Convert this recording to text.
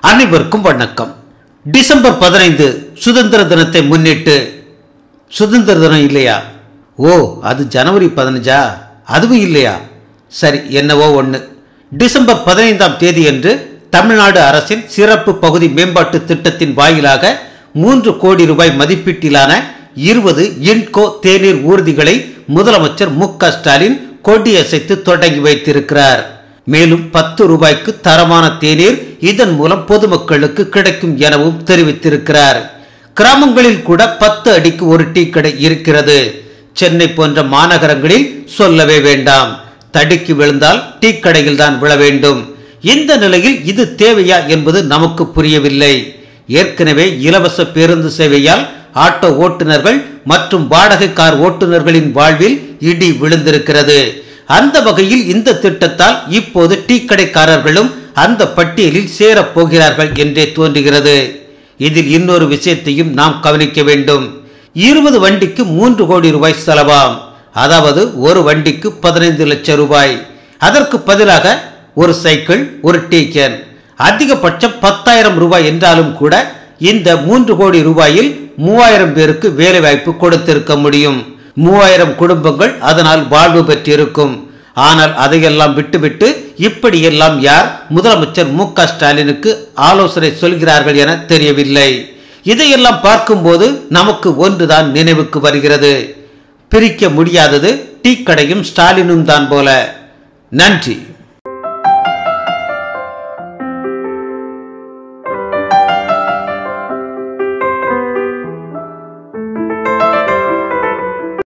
அனைவருக்கும் வணக்கம் டிசம்பர் பதினைந்து சுதந்திர தினத்தை முன்னிட்டு சுதந்திர தினம் இல்லையா ஓ அது ஜனவரி பதினஞ்சா அதுவும் இல்லையா சரி என்னவோ ஒன்று டிசம்பர் பதினைந்தாம் தேதியன்று தமிழ்நாடு அரசின் சிறப்பு பகுதி மேம்பாட்டு திட்டத்தின் வாயிலாக மூன்று கோடி ரூபாய் மதிப்பீட்டிலான இருபது இன்கோ தேநீர் ஊர்திகளை முதலமைச்சர் மு க ஸ்டாலின் கொடியசைத்து தொடங்கி வைத்திருக்கிறார் மேலும் பத்து ரூபாய்க்கு தரமான தேநீர் இதன் மூலம் பொதுமக்களுக்கு கிடைக்கும் எனவும் தெரிவித்திருக்கிறார் கிராமங்களில் கூட பத்து அடிக்கு ஒரு டீ கடை இருக்கிறது சென்னை போன்ற மாநகரங்களில் சொல்லவே வேண்டாம் தடிக்கு விழுந்தால் டீ கடையில் தான் விழ வேண்டும் இந்த நிலையில் இது தேவையா என்பது நமக்கு புரியவில்லை ஏற்கனவே இலவச பேருந்து சேவையால் ஆட்டோ ஓட்டுநர்கள் மற்றும் வாடகை கார் ஓட்டுநர்களின் வாழ்வில் இடி விழுந்திருக்கிறது அந்த வகையில் இந்த திட்டத்தால் இப்போது டீ கடைக்காரர்களும் அந்த பட்டியலில் சேரப் போகிறார்கள் என்றே தோன்றுகிறது இதில் இன்னொரு விஷயத்தையும் நாம் கவனிக்க வேண்டும் இருபது வண்டிக்கு மூன்று கோடி ரூபாய் செலவாம் அதாவது ஒரு வண்டிக்கு பதினைந்து லட்சம் ரூபாய் அதற்கு பதிலாக ஒரு சைக்கிள் ஒரு டீ கேன் அதிகபட்சம் பத்தாயிரம் ரூபாய் என்றாலும் கூட இந்த மூன்று கோடி ரூபாயில் மூவாயிரம் பேருக்கு வேலை வாய்ப்பு கொடுத்திருக்க முடியும் மூவாயிரம் குடும்பங்கள் அதனால் வாழ்வு பெற்றிருக்கும் ஆனால் அதையெல்லாம் விட்டுவிட்டு இப்படியெல்லாம் யார் முதலமைச்சர் மு க ஸ்டாலினுக்கு ஆலோசனை சொல்கிறார்கள் என தெரியவில்லை இதையெல்லாம் பார்க்கும்போது நமக்கு ஒன்றுதான் நினைவுக்கு வருகிறது பிரிக்க முடியாதது டீ கடையும் ஸ்டாலினும் தான் போல நன்றி